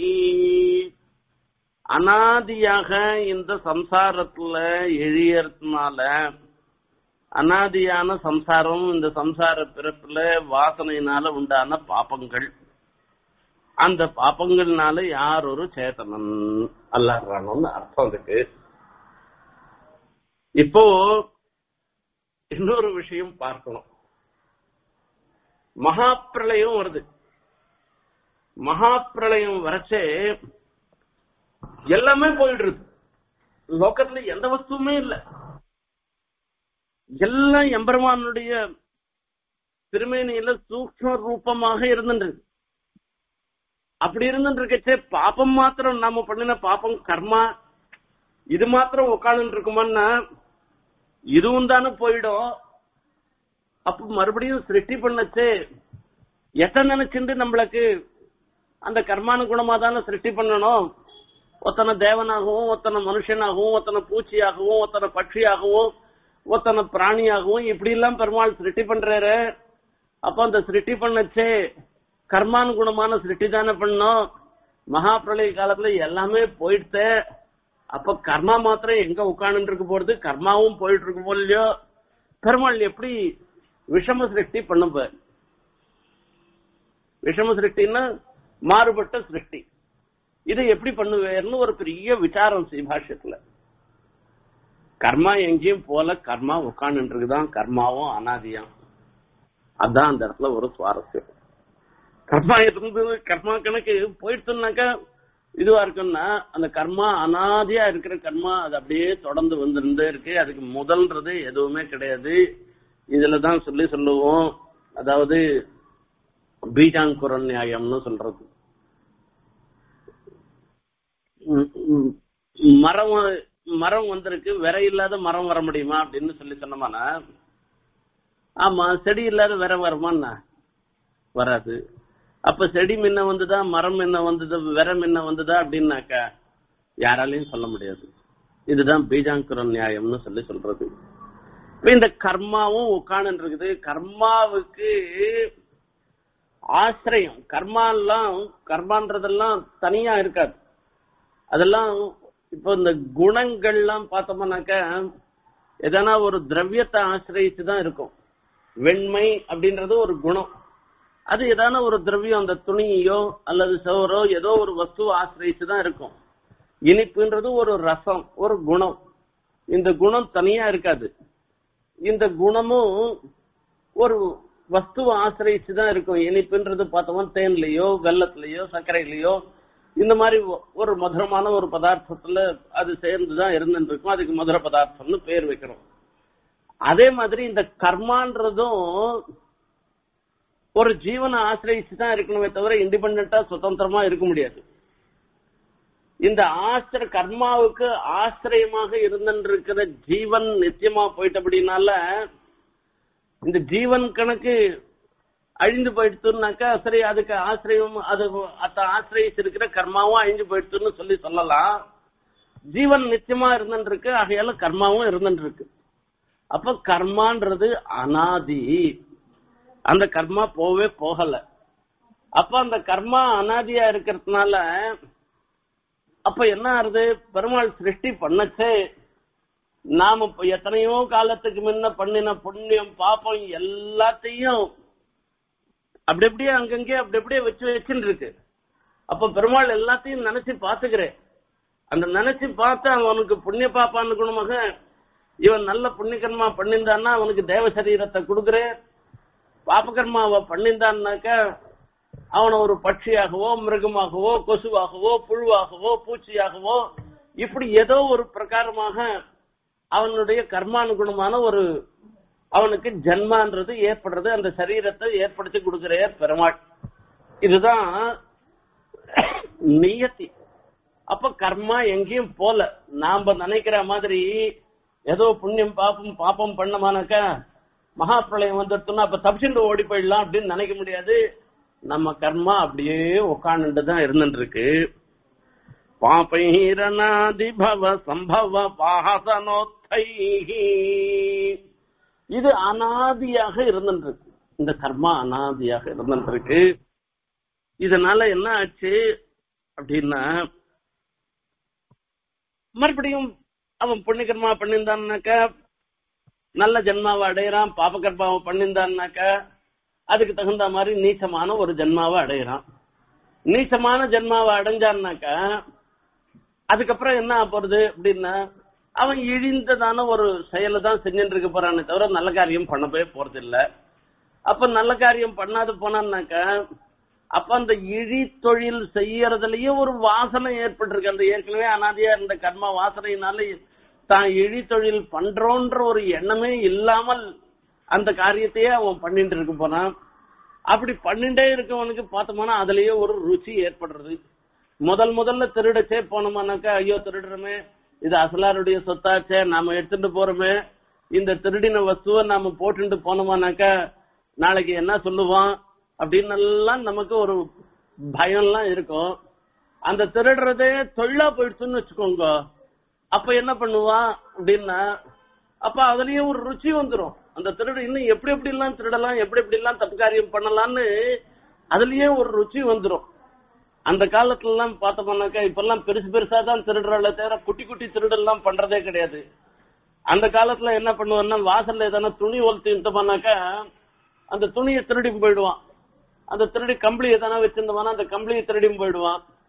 அனாதியாக இந்த சம்சாரத்துல எழியறதுனால அனாதியான சம்சாரம் இந்த சம்சார பிறப்புல வாசனையினால உண்டான பாப்பங்கள் அந்த பாப்பங்கள்னால யார் ஒரு சேத்தனன் அல்லாடுறானோன்னு அர்த்தம் இருக்கு இப்போ இன்னொரு விஷயம் பார்க்கணும் மகா பிரளயம் வருது மகா பிரளயம் வரச்சே எல்லாமே போயிடுறது லோக்கத்துல எந்த வஸ்துவுமே இல்ல எல்லாம் எம்பெருமானுடைய திருமேனியில சூக்ம ரூபமாக இருந்துட்டு அப்படி இருந்துட்டு இருக்கச்சே பாப்பம் மாத்திரம் நாம பண்ணின பாப்பம் கர்மா இது மாத்திரம் உட்காந்து இருக்குமான்னா இதுவும் தானே போயிடும் அப்ப மறுபடியும் சிருஷ்டி பண்ணச்சே எத்த நினைச்சுட்டு நம்மளுக்கு அந்த கர்மானுகுணமா தானே சிருஷ்டி பண்ணணும் ஒத்தனை தேவனாகவும் ஒத்தனை மனுஷனாகவும் ஒத்தனை பூச்சியாகவும் ஒத்தனை பட்சியாகவும் ஒத்தனை பிராணியாகவும் இப்படி எல்லாம் பெருமாள் சிருஷ்டி பண்றாரு அப்ப அந்த சிருஷ்டி பண்ணச்சே கர்மானுகுணமான சிருஷ்டி தானே பண்ணோம் மகா பிரளய காலத்துல எல்லாமே போயிடுத்து அப்ப கர்மா மாத்திரம் எங்க உட்கார்ந்து இருக்க போறது கர்மாவும் போயிட்டு இருக்கு போலையோ பெருமாள் எப்படி விஷம சிருஷ்டி பண்ணுப்ப விஷம சிருஷ்டின்னா மாறுபட்ட சிருஷ்டி இதை எப்படி பண்ணுவேர்னு ஒரு பெரிய விசாரம் ஸ்ரீபாஷ்யத்துல கர்மா எங்கேயும் போல கர்மா உட்காந்துருக்குதான் கர்மாவும் அனாதியாம் அதான் அந்த இடத்துல ஒரு சுவாரஸ்யம் கர்மா இருந்து கர்மா கணக்கு போயிடுச்சுனாக்கா இதுவா இருக்குன்னா அந்த கர்மா அனாதியா இருக்கிற கர்மா அது அப்படியே தொடர்ந்து வந்துருந்தே இருக்கு அதுக்கு முதல்ன்றது எதுவுமே கிடையாது இதுலதான் சொல்லி சொல்லுவோம் அதாவது பீஜாங்குர நியாயம்னு சொல்றது உம் உம் மரம் மரம் வந்திருக்கு விரை இல்லாத மரம் வர முடியுமா அப்படின்னு சொல்லி சொன்னோம்னா ஆமா செடி இல்லாத விரை வருமான்னா வராது அப்ப செடி முன்ன வந்துதா மரம் என்ன வந்தது விரை முன்ன வந்ததா அப்படின்னாக்கா யாராலையும் சொல்ல முடியாது இதுதான் பீஜாங்குர நியாயம்னு சொல்லி சொல்றது இப்ப இந்த கர்மாவும் உட்கார்ந்து இருக்குது கர்மாவுக்கு ஆசிரியம் கர்மா எல்லாம் கர்மான்றதெல்லாம் தனியா இருக்காது அதெல்லாம் இப்போ இந்த குணங்கள்லாம் பார்த்தோம்னாக்கா எதனா ஒரு திரவியத்தை ஆசிரியச்சு தான் இருக்கும் வெண்மை அப்படின்றது ஒரு குணம் அது ஏதான ஒரு திரவியம் அந்த துணியோ அல்லது சோறோ ஏதோ ஒரு வஸ்துவை ஆசிரியச்சு தான் இருக்கும் இனிப்புன்றது ஒரு ரசம் ஒரு குணம் இந்த குணம் தனியா இருக்காது இந்த குணமும் ஒரு வஸ்துவை ஆசிரியச்சு தான் இருக்கும் இனிப்புன்றது பார்த்தோம்னா தேன்லயோ வெள்ளத்திலயோ சர்க்கரையிலயோ இந்த மாதிரி ஒரு மதுரமான ஒரு பதார்த்தத்துல அது சேர்ந்துதான் இருந்துட்டு இருக்கும் அதுக்கு மதுர பதார்த்தம்னு பேர் வைக்கிறோம் அதே மாதிரி இந்த கர்மான்றதும் ஒரு ஜீவனை ஆசிரியச்சு தான் இருக்கணுமே தவிர இண்டிபெண்டா சுதந்திரமா இருக்க முடியாது இந்த ஆசிர கர்மாவுக்கு ஆசிரியமாக இருந்திருக்கிற ஜீவன் நிச்சயமா போயிட்டபடினால இந்த ஜீவன் கணக்கு அழிந்து போயிடுத்துனாக்கா சரி அதுக்கு ஆசிரியம் அது அத்த ஆசிரியச்சு இருக்கிற கர்மாவும் அழிஞ்சு போயிடுத்துன்னு சொல்லி சொல்லலாம் ஜீவன் நிச்சயமா இருந்துருக்கு ஆகையால கர்மாவும் இருந்துருக்கு அப்ப கர்மான்றது அனாதி அந்த கர்மா போவே போகல அப்ப அந்த கர்மா அனாதியா இருக்கிறதுனால அப்ப என்ன ஆறுது பெருமாள் சிருஷ்டி பண்ணச்சே நாம இப்ப எத்தனையோ காலத்துக்கு முன்ன பண்ணின புண்ணியம் பாப்பம் எல்லாத்தையும் அப்படி அப்படியே அங்கங்கே அப்படி அப்படியே வச்சு வச்சுட்டு இருக்கு அப்ப பெருமாள் எல்லாத்தையும் நினைச்சு பாத்துக்கிறேன் அந்த நினைச்சு பார்த்து அவனுக்கு புண்ணிய பாப்பான்னு குணமாக இவன் நல்ல புண்ணியகர்மா பண்ணியிருந்தான்னா அவனுக்கு தேவ சரீரத்தை கொடுக்குறேன் பாபகர்மாவை பண்ணியிருந்தான்னாக்க அவனை ஒரு பட்சியாகவோ மிருகமாகவோ கொசுவாகவோ புழுவாகவோ பூச்சியாகவோ இப்படி ஏதோ ஒரு பிரகாரமாக அவனுடைய கர்மானுகுணமான ஒரு அவனுக்கு ஜன்மான்றது ஏற்படுறது அந்த சரீரத்தை ஏற்படுத்தி கொடுக்கிற பெருமாள் இதுதான் நியத்தி அப்ப கர்மா எங்கேயும் போல நாம நினைக்கிற மாதிரி ஏதோ புண்ணியம் பாப்பம் பாப்பம் பண்ணமானாக்கா மகா பிரளயம் வந்துட்டோம்னா அப்ப தப்பிச்சுட்டு ஓடி போயிடலாம் அப்படின்னு நினைக்க முடியாது நம்ம கர்மா அப்படியே உட்காந்துட்டு தான் இருந்துட்டு இருக்கு பாபைரநாதி பவ சம்பவ பாசனோத்தை இது அனாதியாக இருந்துட்டு இருக்கு இந்த கர்மா அனாதியாக இருந்துட்டு இருக்கு இதனால என்ன ஆச்சு அப்படின்னா மறுபடியும் அவன் புண்ணியகர்மா பண்ணியிருந்தான்னாக்கா நல்ல ஜென்மாவை அடையிறான் பாபகர்மாவை பண்ணியிருந்தான்னாக்கா அதுக்கு தகுந்த மாதிரி நீச்சமான ஒரு ஜென்மாவை அடையிறான் நீச்சமான ஜென்மாவை அடைஞ்சான்னாக்கா அதுக்கப்புறம் என்ன போறது அப்படின்னா அவன் இழிந்ததான ஒரு செயலை தான் செஞ்சுட்டு இருக்க போறானே தவிர நல்ல காரியம் பண்ண போய் போறது இல்ல அப்ப நல்ல காரியம் பண்ணாது போனான்னாக்கா அப்ப அந்த இழி தொழில் செய்யறதுலயே ஒரு வாசனை ஏற்பட்டிருக்கு அந்த ஏற்கனவே அனாதியா இருந்த கர்ம வாசனையினால தான் இழி தொழில் பண்றோன்ற ஒரு எண்ணமே இல்லாமல் அந்த காரியத்தையே அவன் பண்ணிட்டு இருக்க போனான் அப்படி பண்ணிட்டே இருக்கவனுக்கு பார்த்தோம்னா அதுலயே ஒரு ருச்சி ஏற்படுறது முதல் முதல்ல திருடச்சே போனோமானாக்கா ஐயோ திருடுறோமே இது அசலாருடைய சொத்தாச்சே நாம எடுத்துட்டு போறோமே இந்த திருடின வஸ்துவை நாம போட்டுட்டு போனோமானாக்கா நாளைக்கு என்ன சொல்லுவான் அப்படின்னு எல்லாம் நமக்கு ஒரு பயம்லாம் இருக்கும் அந்த திருடுறதே தொழிலா போயிடுச்சுன்னு வச்சுக்கோங்க அப்ப என்ன பண்ணுவான் அப்படின்னா அப்ப அதுலயும் ஒரு ருச்சி வந்துரும் அந்த திருடு இன்னும் எப்படி எப்படி எல்லாம் திருடலாம் எப்படி எப்படி எல்லாம் தப்பு காரியம் பண்ணலாம்னு அதுலயே ஒரு ருச்சி வந்துரும் அந்த காலத்துல எல்லாம் பார்த்தோம்னாக்கா இப்ப எல்லாம் பெருசு பெருசா தான் திருடுறாளே தவிர குட்டி குட்டி திருடெல்லாம் பண்றதே கிடையாது அந்த காலத்துல என்ன பண்ணுவான்னா வாசல்ல எதனா துணி ஒழுத்திட்டோம்னாக்கா அந்த துணியை திருடி போயிடுவான் அந்த திருடி கம்பளி எதனா வச்சிருந்தோம்னா அந்த கம்பளியை திருடி போயிடுவான்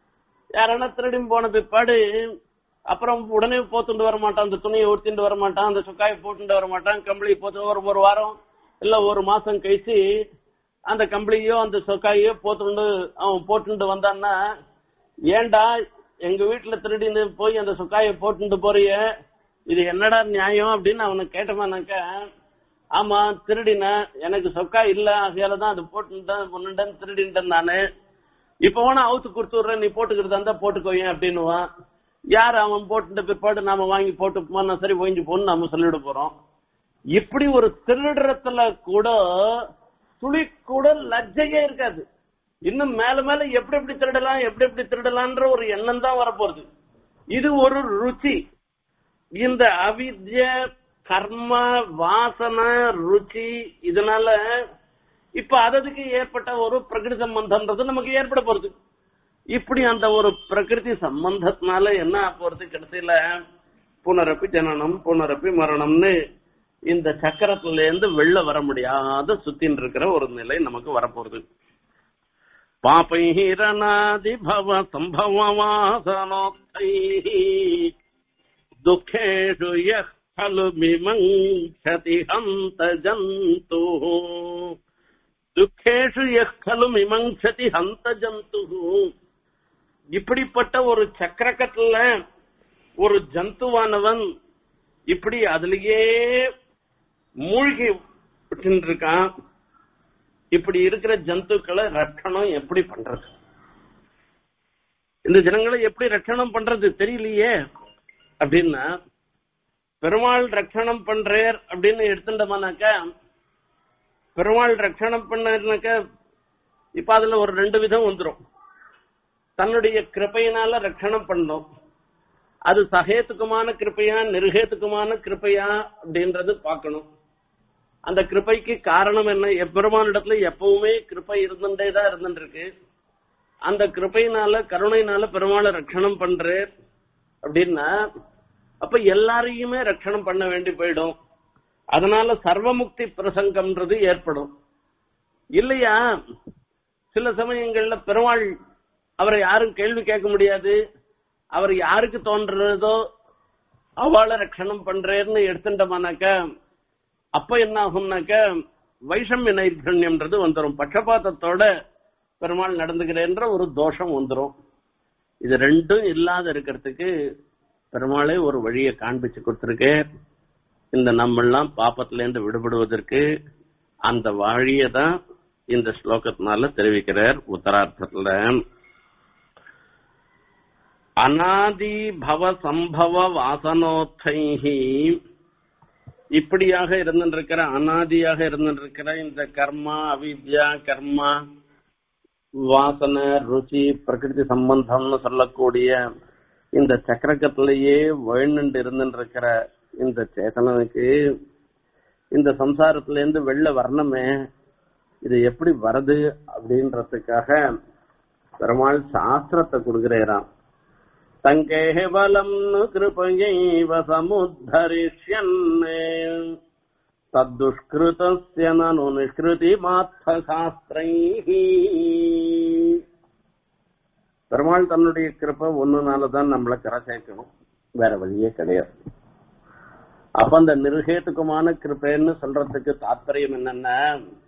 யாரானா திருடி போன பிற்பாடு அப்புறம் உடனே போத்துட்டு வர மாட்டான் அந்த துணியை உடுத்திட்டு வர மாட்டான் அந்த சொக்காயை போட்டுட்டு வர மாட்டான் கம்பளி போட்டு ஒரு ஒரு வாரம் இல்ல ஒரு மாசம் கழிச்சு அந்த கம்பளியோ அந்த சொக்காயோ போட்டுண்டு அவன் போட்டுட்டு வந்தான்னா ஏன்டா எங்க வீட்டுல திருடின்னு போய் அந்த சொக்காயை போட்டுட்டு போறிய இது என்னடா நியாயம் அப்படின்னு அவனை கேட்டமானாக்க ஆமா திருடின எனக்கு சொக்கா இல்ல அதையால தான் அது போட்டுட்டேன் பொண்ணுட்டேன் திருடின்ட்டேன் நானு இப்ப வேணா அவுத்து கொடுத்துடுறேன் நீ போட்டுக்கிறதா இருந்தா போட்டுக்கோயேன் அப்படின்னுவான் யார் அவன் போட்டுட்ட பிற்பாடு நாம வாங்கி போட்டு போனா சரி ஒழிஞ்சு போன்னு நாம சொல்லிட போறோம் இப்படி ஒரு திருடுறதுல கூட துளி கூட லஜ்ஜையே இருக்காது இன்னும் மேல மேல எப்படி எப்படி திருடலாம் எப்படி எப்படி திருடலாம்ன்ற ஒரு எண்ணம் தான் வரப்போகுது இது ஒரு ருச்சி இந்த அவித்ய கர்ம வாசன ருச்சி இதனால இப்ப அததுக்கு ஏற்பட்ட ஒரு பிரகிருதி சம்பந்தம்ன்றது நமக்கு ஏற்பட போறது இப்படி அந்த ஒரு பிரகிருதி சம்பந்தத்தினால என்ன ஆக போறது கடைசியில புனரப்பி ஜனனம் புனரப்பி மரணம்னு இந்த சக்கரத்துல இருந்து வெளில வர முடியாத சுத்தின் இருக்கிற ஒரு நிலை நமக்கு வரப்போறது பாபைரநாதி பவ சம்பவவாசனோத்தை துக்கேஷு யः खलु मिमङ्क्षति हन्त जन्तुः துக்கேஷு யः खलु மிமங்சதி ஹந்த ஜந்து இப்படிப்பட்ட ஒரு சக்கரக்கத்துல ஒரு ஜந்துவானவன் இப்படி அதுலயே மூழ்கி விட்டு இருக்கான் இப்படி இருக்கிற ஜந்துக்களை ரட்சணம் எப்படி பண்றது இந்த ஜனங்களை எப்படி ரட்சணம் பண்றது தெரியலையே அப்படின்னா பெருமாள் ரட்சணம் பண்றார் அப்படின்னு எடுத்துட்டோமானாக்கா பெருமாள் ரட்சணம் பண்ணாக்க இப்ப அதுல ஒரு ரெண்டு விதம் வந்துரும் தன்னுடைய கிருப்பையினால ரட்சணம் பண்ணோம் அது சகேத்துக்குமான கிருப்பையா நிருகேத்துக்குமான கிருப்பையா அப்படின்றது பார்க்கணும் அந்த கிருப்பைக்கு காரணம் என்ன எப்பெருமானிடத்துல எப்பவுமே கிருப்பை இருந்துட்டே தான் இருந்துருக்கு அந்த கிருப்பையினால கருணையினால பெருமாளை ரட்சணம் பண்றார் அப்படின்னா அப்ப எல்லாரையுமே ரட்சணம் பண்ண வேண்டி போயிடும் அதனால சர்வமுக்தி பிரசங்கம்ன்றது ஏற்படும் இல்லையா சில சமயங்கள்ல பெருமாள் அவரை யாரும் கேள்வி கேட்க முடியாது அவர் யாருக்கு தோன்றதோ அவளை ரட்சணம் பண்றேன்னு எடுத்துட்டோமானாக்க அப்ப என்ன ஆகும்னாக்க வைஷமிய நைர்கண்யம்ன்றது வந்துடும் பட்சபாதத்தோட பெருமாள் நடந்துக்கிறேன்ற ஒரு தோஷம் வந்துடும் இது ரெண்டும் இல்லாத இருக்கிறதுக்கு பெருமாளே ஒரு வழியை காண்பிச்சு கொடுத்திருக்கு இந்த நம்மெல்லாம் பாப்பத்துல இருந்து விடுபடுவதற்கு அந்த வழியை தான் இந்த ஸ்லோகத்தினால தெரிவிக்கிறார் உத்தரார்த்தத்துல அனாதி பவ சம்பவ வாசனோத்தைஹி இப்படியாக இருந்திருக்கிற அனாதியாக இருந்திருக்கிற இந்த கர்மா அவித்யா கர்மா வாசனை ருச்சி பிரகிருதி சம்பந்தம்னு சொல்லக்கூடிய இந்த சக்கரக்கத்திலேயே வாழ்ந்துட்டு இருந்துருக்கிற இந்த சேதனனுக்கு இந்த சம்சாரத்துல இருந்து வெளில வரணுமே இது எப்படி வருது அப்படின்றதுக்காக பெருமாள் சாஸ்திரத்தை கொடுக்கிறேராம் தங்கேவலம் கிருபையைவ சமுத்தரிஷ்யன் தத்துஷ்கிருதஸ்ய நனு நிஷ்கிருதி சாஸ்திரைஹ பெருமாள் தன்னுடைய கிருப்பை ஒண்ணுனாலதான் நம்மளை கரை சேர்க்கணும் வேற வழியே கிடையாது அப்ப அந்த நிருகேத்துக்குமான கிருப்பைன்னு சொல்றதுக்கு தாத்பரியம் என்னன்னா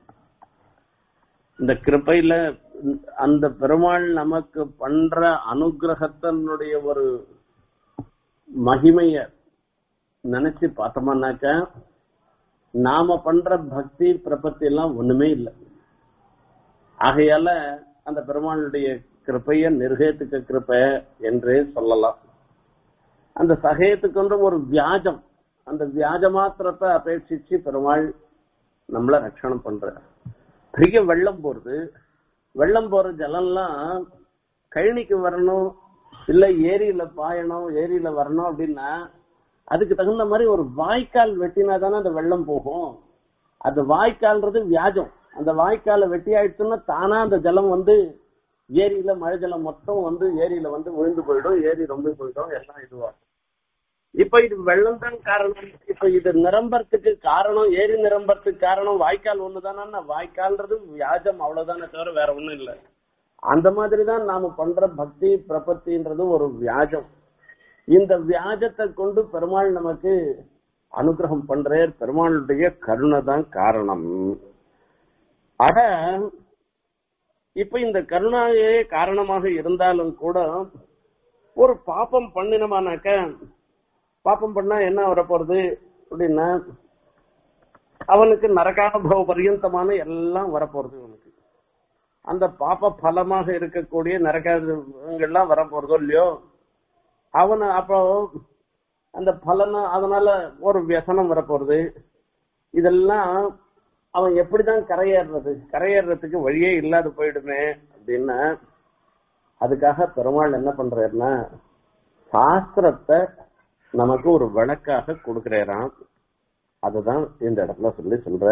இந்த கிருப்பையில அந்த பெருமாள் நமக்கு பண்ற அனுகிரகத்தினுடைய ஒரு மகிமைய நினைச்சு பார்த்தோம்னாக்க நாம பண்ற பக்தி பிரபத்தி எல்லாம் ஒண்ணுமே இல்லை ஆகையால அந்த பெருமாளுடைய கிருப்பைய நிர்கேத்துக்க கிருப்பை என்றே சொல்லலாம் அந்த சகேத்துக்கு ஒரு வியாஜம் அந்த வியாஜ மாத்திரத்தை அபேட்சிச்சு பெருமாள் நம்மள ரட்சணம் பண்ற பெரிய வெள்ளம் போறது வெள்ளம் போற ஜலம்லாம் கழனிக்கு வரணும் இல்ல ஏரியில பாயணும் ஏரியில வரணும் அப்படின்னா அதுக்கு தகுந்த மாதிரி ஒரு வாய்க்கால் வெட்டினா தானே அந்த வெள்ளம் போகும் அது வாய்க்கால்ன்றது வியாஜம் அந்த வாய்க்கால வெட்டி ஆயிடுச்சுன்னா தானா அந்த ஜலம் வந்து ஏரியில மழை ஜலம் மொத்தம் வந்து ஏரியில வந்து விழுந்து போயிடும் ஏரி ரொம்ப போயிடும் எல்லாம் இதுவாகும் இப்ப இது வெள்ளம் தான் காரணம் இப்ப இது நிரம்பறதுக்கு காரணம் ஏரி நிரம்பறதுக்கு காரணம் வாய்க்கால் ஒண்ணுதானா வாய்க்கால்ன்றது வியாஜம் அவ்வளவுதானே தவிர வேற ஒண்ணும் இல்ல அந்த மாதிரிதான் நாம பண்ற பக்தி பிரபத்தின்றது ஒரு வியாஜம் இந்த வியாஜத்தை கொண்டு பெருமாள் நமக்கு அனுகிரகம் பண்றார் பெருமாளுடைய கருணை தான் காரணம் ஆக இப்ப இந்த கருணாயே காரணமாக இருந்தாலும் கூட ஒரு பாப்பம் பண்ணினமானாக்க பாப்பம் பண்ணா என்ன வரப்போறது அப்படின்னா அவனுக்கு நரகானுபவ பரியந்தமான எல்லாம் வரப்போறது அவனுக்கு அந்த பாப்ப பலமாக இருக்கக்கூடிய நரகங்கள்லாம் வரப்போறதோ இல்லையோ அவனை அப்போ அந்த பலனை அதனால ஒரு வியசனம் வரப்போறது இதெல்லாம் அவன் எப்படிதான் கரையேறது கரையேறதுக்கு வழியே இல்லாத போயிடுமே அப்படின்னா அதுக்காக பெருமாள் என்ன பண்றாருன்னா சாஸ்திரத்தை நமக்கு ஒரு விளக்காக கொடுக்கிறாராம் அதுதான் இந்த இடத்துல சொல்லி சொல்ற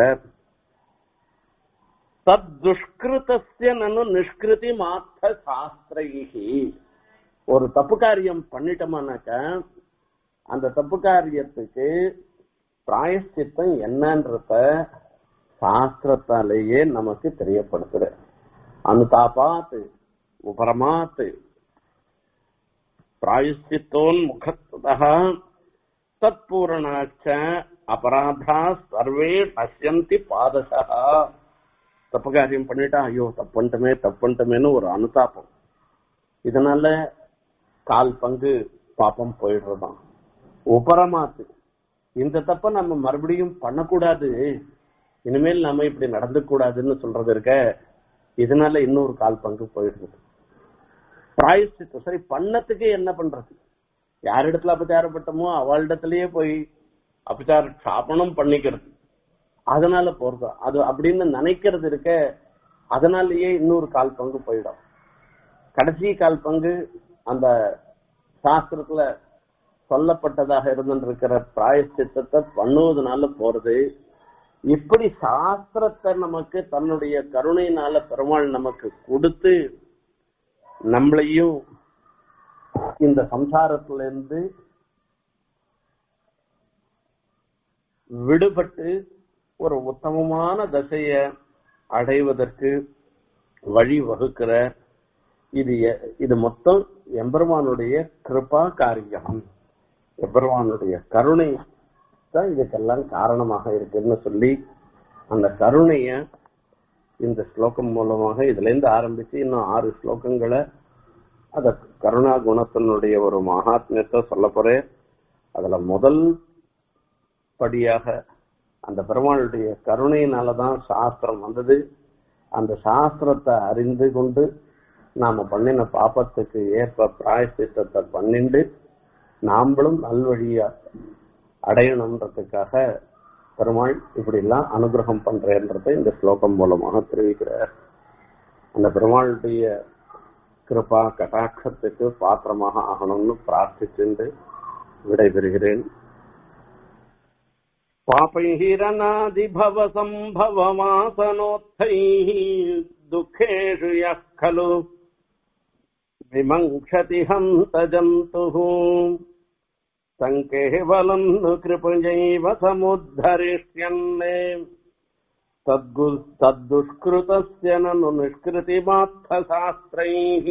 தத் துஷ்கிருத்திய நனு நிஷ்கிருதி மாத்த சாஸ்திரைகி ஒரு தப்பு காரியம் பண்ணிட்டோமானாக்க அந்த தப்பு காரியத்துக்கு பிராயஷ்சித்தம் என்னன்றத சாஸ்திரத்தாலேயே நமக்கு தெரியப்படுத்துற அனுதாபாத்து உபரமாத்து பிராயஷ்சித்தோன் முகத்துதா தத்பூரணாச்ச அபராதா சர்வே நஷ்யந்தி பாதசா தப்பு காரியம் பண்ணிட்டா ஐயோ தப்புன்ட்டுமே தப்புன்ட்டுமேன்னு ஒரு அனுதாபம் இதனால கால் பங்கு பாப்பம் போயிடுறதாம் உபரமாத்து இந்த தப்ப நம்ம மறுபடியும் பண்ணக்கூடாது இனிமேல் நாம இப்படி நடந்து கூடாதுன்னு சொல்றது இருக்க இதனால இன்னொரு கால் பங்கு போயிடுது பிராயசித்தம் சரி பண்ணத்துக்கு என்ன பண்றது யாரிடத்துல அபச்சாரப்பட்டமோ அவளிடத்திலேயே போய் அபச்சார சாபனம் பண்ணிக்கிறது அதனால போறது அது அப்படின்னு நினைக்கிறது இருக்க அதனாலேயே இன்னொரு கால் பங்கு போயிடும் கடைசி கால் பங்கு அந்த சாஸ்திரத்துல சொல்லப்பட்டதாக இருந்திருக்கிற பிராயசித்தத்தை பண்ணுவதனால போறது இப்படி சாஸ்திரத்தை நமக்கு தன்னுடைய கருணையினால பெருமாள் நமக்கு கொடுத்து நம்மளையும் இந்த சம்சாரத்துல இருந்து விடுபட்டு ஒரு உத்தமமான தசைய அடைவதற்கு வழி வகுக்கிற இது எ- இது மொத்தம் எம்பெருமானுடைய கிருபா காரியம் எம்பெருமானுடைய கருணை தான் இதுக்கெல்லாம் காரணமாக இருக்குன்னு சொல்லி அந்த கருணைய இந்த ஸ்லோகம் மூலமாக இதுல இருந்து ஆரம்பிச்சு இன்னும் ஆறு ஸ்லோகங்களை அத கருணா குணத்தினுடைய ஒரு மகாத்மியத்தை சொல்ல போறேன் அதுல முதல் படியாக அந்த பெருமாளுடைய கருணையினாலதான் சாஸ்திரம் வந்தது அந்த சாஸ்திரத்தை அறிந்து கொண்டு நாம பண்ணின பாப்பத்துக்கு ஏற்ப பிராயசித்தத்தை பண்ணிண்டு நாமளும் நல்வழியா அடையணுன்றதுக்காக பெருமாள் இப்படி எல்லாம் அனுகிரகம் பண்றேன்றதை இந்த ஸ்லோகம் மூலமாக தெரிவிக்கிறார் அந்த பெருமாளுடைய கிருபா கட்டாட்சத்துக்கு பாத்திரமாக ஆகணும்னு பிரார்த்திச்சுண்டு விடைபெறுகிறேன் पापैरनादिभवसम्भवमासनोत्थैः दुःखेषु यः खलु विमङ्क्षति हन्तजन्तुः सङ्केवलम् नु कृपयैव समुद्धरिष्यन्ने तद्गु तद्दुष्कृतस्य ननु निष्कृतिमात्थशास्त्रैः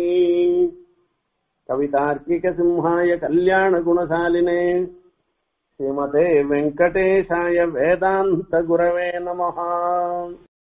कवितार्किकसिंहाय कल्याणगुणशालिने श्रीमते वेङ्कटेशाय वेदान्तगुरवे नमः